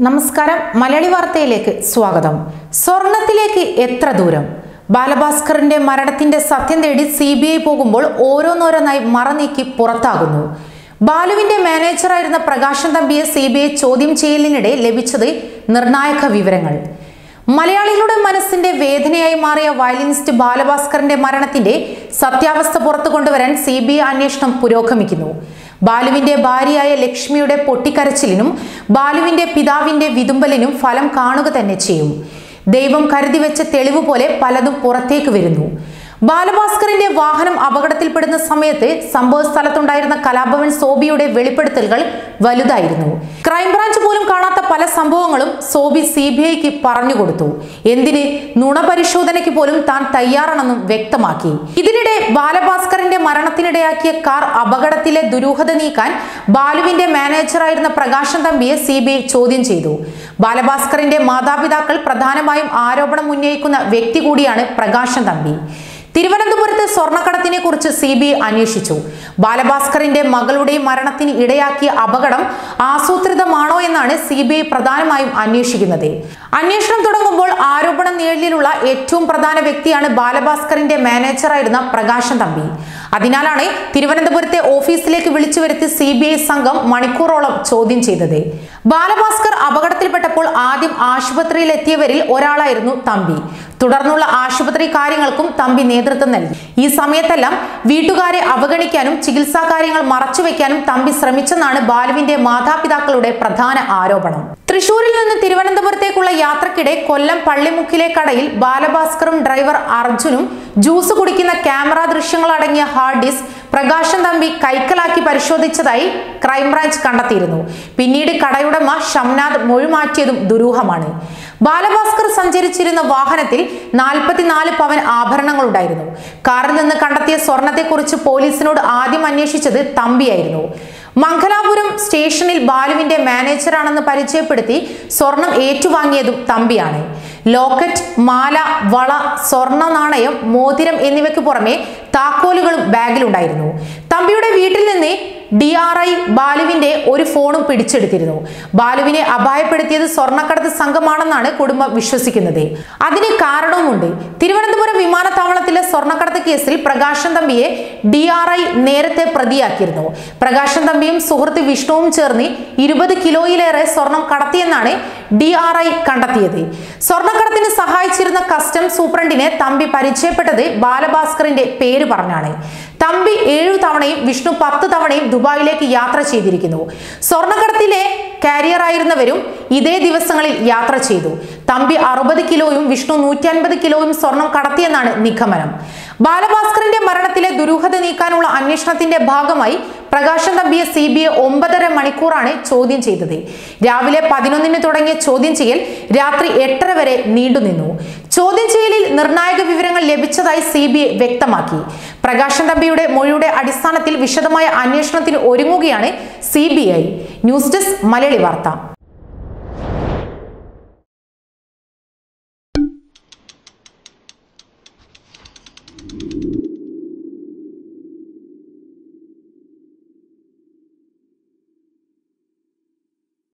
നമസ്കാരം മലയാളി വാർത്തയിലേക്ക് സ്വാഗതം സ്വർണത്തിലേക്ക് എത്ര ദൂരം ബാലഭാസ്കറിന്റെ മരണത്തിന്റെ സത്യം തേടി സി ബി ഐ പോകുമ്പോൾ ഓരോന്നോരോന്നായി മറനീക്കി പുറത്താകുന്നു ബാലുവിന്റെ മാനേജറായിരുന്ന പ്രകാശൻ തമ്പിയെ സി ബി ഐ ചോദ്യം ചെയ്യലിനിടെ ലഭിച്ചത് നിർണായക വിവരങ്ങൾ മലയാളികളുടെ മനസ്സിന്റെ വേദനയായി മാറിയ വയലിനിസ്റ്റ് ബാലഭാസ്കറിന്റെ മരണത്തിന്റെ സത്യാവസ്ഥ പുറത്തു കൊണ്ടുവരാൻ സി ബി ഐ അന്വേഷണം പുരോഗമിക്കുന്നു ബാലുവിന്റെ ഭാര്യയായ ലക്ഷ്മിയുടെ പൊട്ടിക്കരച്ചിലിനും ബാലുവിന്റെ പിതാവിന്റെ വിതുമ്പലിനും ഫലം കാണുക തന്നെ ചെയ്യും ദൈവം കരുതി വെച്ച തെളിവ് പോലെ പലതും പുറത്തേക്ക് വരുന്നു ബാലഭാസ്കറിന്റെ വാഹനം അപകടത്തിൽപ്പെടുന്ന സമയത്ത് സംഭവ സ്ഥലത്തുണ്ടായിരുന്ന കലാഭവൻ സോബിയുടെ വെളിപ്പെടുത്തലുകൾ വലുതായിരുന്നു ക്രൈംബ്രാഞ്ച് പോലും കാണാത്ത പല സംഭവങ്ങളും സോബി സി ബി ഐക്ക് പറഞ്ഞുകൊടുത്തു എന്തിന് നുണ പരിശോധനയ്ക്ക് പോലും താൻ തയ്യാറാണെന്നും വ്യക്തമാക്കി ഇതിനിടെ ബാലഭാസ്കറിന്റെ മരണത്തിനിടയാക്കിയ കാർ അപകടത്തിലെ ദുരൂഹത നീക്കാൻ ബാലുവിന്റെ മാനേജറായിരുന്ന പ്രകാശൻ തമ്പിയെ സി ബി ഐ ചോദ്യം ചെയ്തു ബാലഭാസ്കറിന്റെ മാതാപിതാക്കൾ പ്രധാനമായും ആരോപണം ഉന്നയിക്കുന്ന വ്യക്തി കൂടിയാണ് പ്രകാശൻ തമ്പി തിരുവനന്തപുരത്തെ സ്വർണ്ണക്കടത്തിനെ കുറിച്ച് സി ബി ഐ അന്വേഷിച്ചു ബാലഭാസ്കറിന്റെ മകളുടെ മരണത്തിന് ഇടയാക്കിയ അപകടം ആസൂത്രിതമാണോ എന്നാണ് സി ബി ഐ പ്രധാനമായും അന്വേഷിക്കുന്നത് അന്വേഷണം തുടങ്ങുമ്പോൾ ആരോപണ നിഴലിലുള്ള ഏറ്റവും പ്രധാന വ്യക്തിയാണ് ബാലഭാസ്കറിന്റെ മാനേജറായിരുന്ന പ്രകാശൻ തമ്പി അതിനാലാണ് തിരുവനന്തപുരത്തെ ഓഫീസിലേക്ക് വിളിച്ചു വരുത്തി സി ബി ഐ സംഘം മണിക്കൂറോളം ചോദ്യം ചെയ്തത് ബാലഭാസ്കർ അപകടത്തിൽപ്പെട്ടപ്പോൾ ആദ്യം ആശുപത്രിയിൽ എത്തിയവരിൽ ഒരാളായിരുന്നു തമ്പി തുടർന്നുള്ള ആശുപത്രി കാര്യങ്ങൾക്കും തമ്പി നേതൃത്വം നൽകി ഈ സമയത്തെല്ലാം വീട്ടുകാരെ അവഗണിക്കാനും ചികിത്സാ കാര്യങ്ങൾ മറച്ചുവെക്കാനും തമ്പി ശ്രമിച്ചെന്നാണ് ബാലുവിന്റെ മാതാപിതാക്കളുടെ പ്രധാന ആരോപണം തൃശൂരിൽ നിന്ന് തിരുവനന്തപുരത്തേക്കുള്ള യാത്രക്കിടെ കൊല്ലം പള്ളിമുക്കിലെ കടയിൽ ബാലഭാസ്കറും ഡ്രൈവർ അർജുനും ജ്യൂസ് കുടിക്കുന്ന ക്യാമറ ദൃശ്യങ്ങൾ അടങ്ങിയ ഹാർഡ് ഡിസ്ക് പ്രകാശൻ തമ്പി കൈക്കലാക്കി പരിശോധിച്ചതായി ക്രൈംബ്രാഞ്ച് കണ്ടെത്തിയിരുന്നു പിന്നീട് കടയുടമ ഷംനാഥ് മൊഴിമാറ്റിയതും ദുരൂഹമാണ് ബാലഭാസ്കർ സഞ്ചരിച്ചിരുന്ന വാഹനത്തിൽ നാൽപ്പത്തിനാല് പവൻ ആഭരണങ്ങൾ ഉണ്ടായിരുന്നു കാറിൽ നിന്ന് കണ്ടെത്തിയ സ്വർണത്തെക്കുറിച്ച് പോലീസിനോട് ആദ്യം അന്വേഷിച്ചത് തമ്പിയായിരുന്നു മംഗലാപുരം സ്റ്റേഷനിൽ ബാലുവിന്റെ മാനേജറാണെന്ന് പരിചയപ്പെടുത്തി സ്വർണം ഏറ്റുവാങ്ങിയതും തമ്പിയാണ് ലോക്കറ്റ് മാല വള സ്വർണ്ണ നാണയം മോതിരം എന്നിവയ്ക്ക് പുറമെ താക്കോലുകളും ബാഗിലുണ്ടായിരുന്നു തമ്പിയുടെ വീട്ടിൽ നിന്ന് ഡി ആർ ഐ ബാലുവിന്റെ ഒരു ഫോണും പിടിച്ചെടുത്തിരുന്നു ബാലുവിനെ അപായപ്പെടുത്തിയത് സ്വർണ്ണക്കടത്ത് സംഘമാണെന്നാണ് കുടുംബം വിശ്വസിക്കുന്നത് അതിന് കാരണവുമുണ്ട് തിരുവനന്തപുരം വിമാനത്താവളത്തിലെ സ്വർണ്ണക്കടത്ത് കേസിൽ പ്രകാശൻ തമ്പിയെ ഡി ആർ ഐ നേരത്തെ പ്രതിയാക്കിയിരുന്നു പ്രകാശൻ തമ്പിയും സുഹൃത്ത് വിഷ്ണുവും ചേർന്ന് ഇരുപത് കിലോയിലേറെ സ്വർണം കടത്തിയെന്നാണ് ഡി ആർ ഐ കണ്ടെത്തിയത് സ്വർണ്ണക്കടത്തിന് സഹായിച്ചിരുന്ന കസ്റ്റംസ് സൂപ്രണ്ടിനെ തമ്പി പരിചയപ്പെട്ടത് ബാലഭാസ്കറിന്റെ പേര് പറഞ്ഞാണ് തമ്പി ഏഴു തവണയും വിഷ്ണു പത്ത് തവണയും ദുബായിലേക്ക് യാത്ര ചെയ്തിരിക്കുന്നു സ്വർണ്ണക്കടത്തിലെ കാരിയറായിരുന്നവരും ഇതേ ദിവസങ്ങളിൽ യാത്ര ചെയ്തു തമ്പി അറുപത് കിലോയും വിഷ്ണു നൂറ്റി അൻപത് കിലോയും സ്വർണം കടത്തിയെന്നാണ് നിഗമനം ബാലഭാസ്കറിന്റെ മരണത്തിലെ ദുരൂഹത നീക്കാനുള്ള അന്വേഷണത്തിന്റെ ഭാഗമായി പ്രകാശൻ തമ്പിയെ സി ബി ഐ ഒമ്പതര മണിക്കൂറാണ് ചോദ്യം ചെയ്തത് രാവിലെ പതിനൊന്നിന് തുടങ്ങിയ ചോദ്യം ചെയ്യൽ രാത്രി എട്ടര വരെ നീണ്ടുനിന്നു ചോദ്യം ചെയ്യലിൽ നിർണായക വിവരങ്ങൾ ലഭിച്ചതായി സി ബി ഐ വ്യക്തമാക്കി പ്രകാശൻ തമ്പിയുടെ മൊഴിയുടെ അടിസ്ഥാനത്തിൽ വിശദമായ അന്വേഷണത്തിന് ഒരുങ്ങുകയാണ് C B I news desk Malayali വാർത്ത